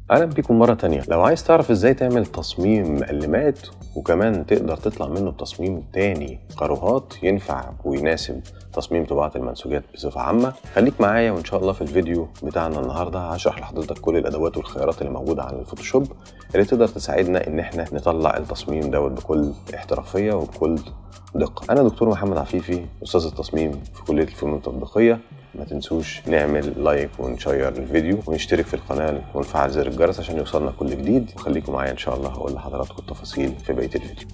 اهلا بيكم مره تانية لو عايز تعرف ازاي تعمل تصميم مقلمات وكمان تقدر تطلع منه التصميم التاني قاروهات ينفع ويناسب تصميم طباعه المنسوجات بصفه عامه خليك معايا وان شاء الله في الفيديو بتاعنا النهارده هشرح لحضرتك كل الادوات والخيارات اللي موجوده على الفوتوشوب اللي تقدر تساعدنا ان احنا نطلع التصميم دوت بكل احترافيه وبكل دقه انا دكتور محمد عفيفي استاذ التصميم في كليه الفنون التطبيقيه ما تنسوش نعمل لايك ونشير الفيديو ونشترك في القناه ونفعل زر الجرس عشان يوصلنا كل جديد وخليكم معايا ان شاء الله هقول لحضراتكم التفاصيل في بقيه الفيديو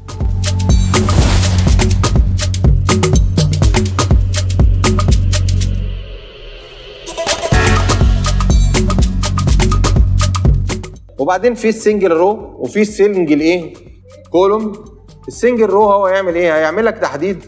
وبعدين في السنجل رو وفي السنجل ايه كولوم السنجل رو هو هيعمل ايه هيعمل لك تحديد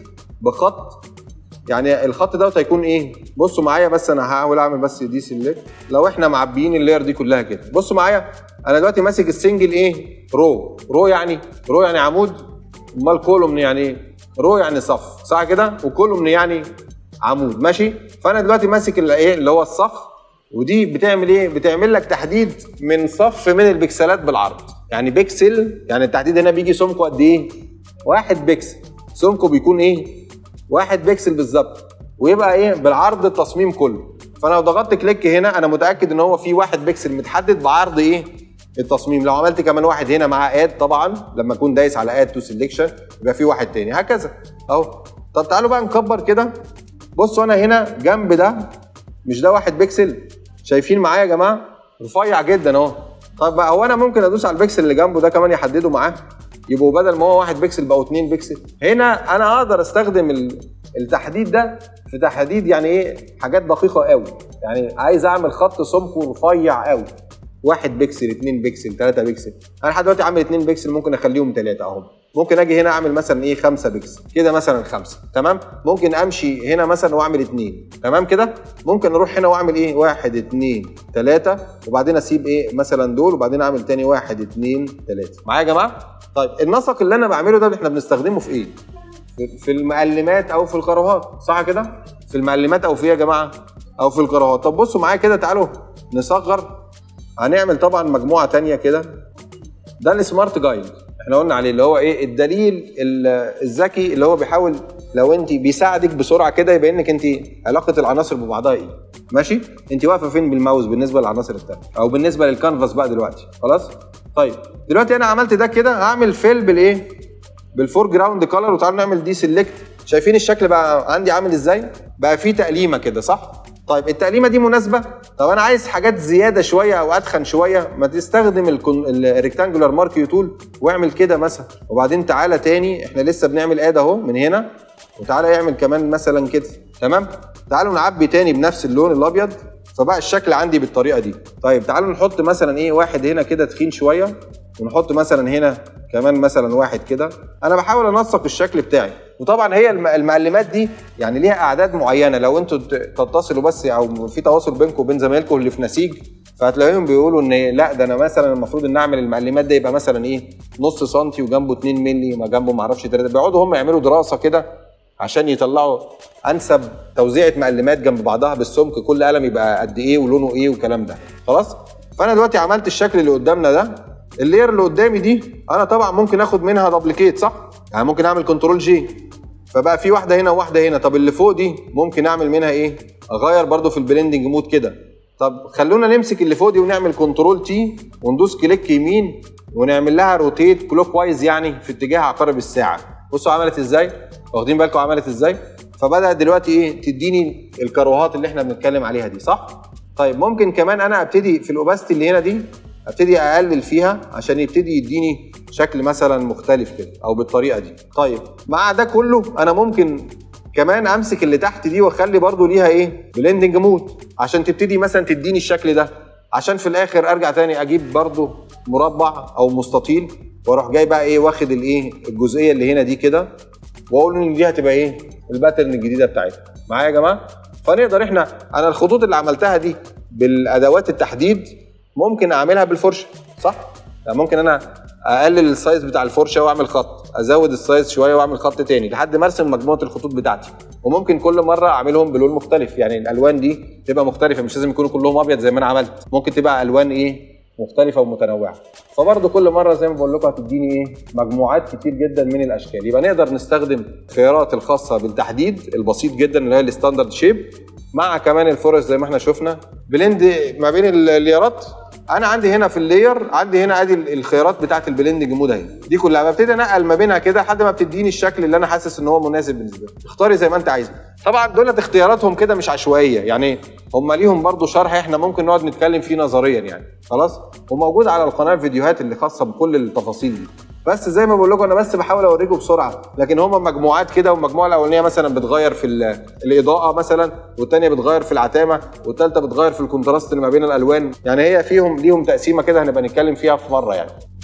بخط يعني الخط دوت هيكون ايه بصوا معايا بس انا هحاول اعمل بس دي سيلكت لو احنا معبيين اللاير دي كلها كده بصوا معايا انا دلوقتي ماسك السنجل ايه رو رو يعني رو يعني عمود امال كولوم يعني ايه رو يعني صف صح كده وكولوم يعني عمود ماشي فانا دلوقتي ماسك الايه اللي هو الصف ودي بتعمل ايه بتعمل لك تحديد من صف من البكسلات بالعرض يعني بكسل يعني التحديد هنا بيجي سمكه قد ايه واحد بكسل سمكه بيكون ايه واحد بكسل بالظبط ويبقى ايه بالعرض التصميم كله فانا لو ضغطت كليك هنا انا متاكد ان هو في واحد بكسل متحدد بعرض ايه التصميم لو عملت كمان واحد هنا مع اد طبعا لما اكون دايس على اد تو سيلكشن يبقى في واحد تاني هكذا اهو طب تعالوا بقى نكبر كده بصوا انا هنا جنب ده مش ده واحد بكسل شايفين معايا يا جماعه رفيع جدا اهو طب بقى هو انا ممكن ادوس على البكسل اللي جنبه ده كمان يحدده معاه يبقوا بدل ما هو واحد بكسل بقوا اتنين بكسل هنا انا اقدر استخدم التحديد ده في تحديد يعني ايه حاجات دقيقه قوي يعني عايز اعمل خط سمكه رفيع قوي واحد بكسل اتنين بكسل تلاتة بكسل انا لحد دلوقتي عامل اتنين بكسل ممكن اخليهم تلاتة اهم ممكن اجي هنا اعمل مثلا ايه خمسة بكسل كده مثلا خمسة تمام ممكن امشي هنا مثلا واعمل اتنين تمام كده ممكن اروح هنا واعمل ايه واحد اتنين تلاتة وبعدين اسيب ايه مثلا دول وبعدين اعمل تاني واحد اتنين تلاتة معايا يا جماعة طيب النسق اللي انا بعمله ده احنا بنستخدمه في ايه في المقلمات او في القراءات صح كده في المقلمات او في ايه يا جماعه او في القراءات طب بصوا معايا كده تعالوا نصغر هنعمل طبعا مجموعه تانية كده ده السمارت جايد احنا قلنا عليه اللي هو ايه الدليل الذكي اللي هو بيحاول لو انت بيساعدك بسرعه كده يبين لك انت علاقه العناصر ببعضها ايه ماشي انت واقفه فين بالماوس بالنسبه للعناصر الثانيه او بالنسبه للكانفاس بقى دلوقتي خلاص طيب دلوقتي انا عملت ده كده هعمل فيل بالايه بالفور جراوند كلر وتعالوا نعمل دي سيلكت شايفين الشكل بقى عندي عامل ازاي بقى فيه تقليمه كده صح طيب التقليمه دي مناسبه طب انا عايز حاجات زياده شويه او اتخن شويه ما تستخدم الريكتانجولار ماركيو تول واعمل كده مثلا وبعدين تعالى تاني احنا لسه بنعمل اد اهو من هنا وتعالى اعمل كمان مثلا كده تمام تعالوا نعبي تاني بنفس اللون الابيض فبقى الشكل عندي بالطريقه دي طيب تعالوا نحط مثلا ايه واحد هنا كده تخين شويه ونحط مثلا هنا كمان مثلا واحد كده انا بحاول انسق الشكل بتاعي وطبعا هي المعلمات دي يعني ليها اعداد معينه لو انتوا تتصلوا بس او في تواصل بينكم وبين زمايلكم اللي في نسيج فهتلاقيهم بيقولوا ان لا ده انا مثلا المفروض ان اعمل المعلمات ده يبقى مثلا ايه نص سنتي وجنبه 2 مللي ما جنبه ما اعرفش 3 بيقعدوا هم يعملوا دراسه كده عشان يطلعوا انسب توزيعه مقلمات جنب بعضها بالسمك كل قلم يبقى قد ايه ولونه ايه والكلام ده خلاص فانا دلوقتي عملت الشكل اللي قدامنا ده اللير اللي قدامي دي انا طبعا ممكن اخد منها دبليكيت صح يعني ممكن اعمل كنترول جي فبقى في واحده هنا وواحده هنا طب اللي فوق دي ممكن اعمل منها ايه اغير برده في البلندنج مود كده طب خلونا نمسك اللي فوق دي ونعمل كنترول تي وندوس كليك يمين ونعمل لها روتيت كلوك وايز يعني في اتجاه عقارب الساعه بصوا عملت ازاي واخدين بالكم عملت ازاي فبدات دلوقتي ايه تديني الكروهات اللي احنا بنتكلم عليها دي صح طيب ممكن كمان انا ابتدي في الاوباستي اللي هنا دي ابتدي اقلل فيها عشان يبتدي يديني شكل مثلا مختلف كده او بالطريقه دي طيب مع ده كله انا ممكن كمان امسك اللي تحت دي واخلي برضو ليها ايه بلندنج مود عشان تبتدي مثلا تديني الشكل ده عشان في الاخر ارجع تاني اجيب برضو مربع او مستطيل واروح جاي بقى ايه واخد الايه الجزئيه اللي هنا دي كده واقول ان دي هتبقى ايه الباترن الجديده بتاعتها معايا يا جماعه فنقدر احنا انا الخطوط اللي عملتها دي بالادوات التحديد ممكن اعملها بالفرشه صح يعني ممكن انا اقلل السايز بتاع الفرشه واعمل خط ازود السايز شويه واعمل خط تاني لحد ما ارسم مجموعه الخطوط بتاعتي وممكن كل مره اعملهم بلون مختلف يعني الالوان دي تبقى مختلفه مش لازم يكونوا كلهم ابيض زي ما انا عملت ممكن تبقى الوان ايه مختلفه ومتنوعه فبرضه كل مره زي ما بقول لكم هتديني ايه مجموعات كتير جدا من الاشكال يبقى نقدر نستخدم الخيارات الخاصه بالتحديد البسيط جدا اللي هي الستاندرد شيب مع كمان الفورست زي ما احنا شفنا بلند ما بين الليرات انا عندي هنا في اللاير عندي هنا ادي الخيارات بتاعت البلندنج مود اهي دي كلها ببتدي انقل ما بينها كده لحد ما بتديني الشكل اللي انا حاسس ان هو مناسب بالنسبه لي اختاري زي ما انت عايزه طبعا دولت اختياراتهم كده مش عشوائيه يعني هم ليهم برضو شرح احنا ممكن نقعد نتكلم فيه نظريا يعني خلاص وموجود على القناه الفيديوهات اللي خاصه بكل التفاصيل دي بس زي ما بقول لكم انا بس بحاول اوريكم بسرعه لكن هم مجموعات كده والمجموعه الاولانيه مثلا بتغير في الاضاءه مثلا والثانيه بتغير في العتامه والثالثه بتغير في الكونتراست اللي ما بين الالوان يعني هي فيهم ليهم تقسيمه كده هنبقى نتكلم فيها في مره يعني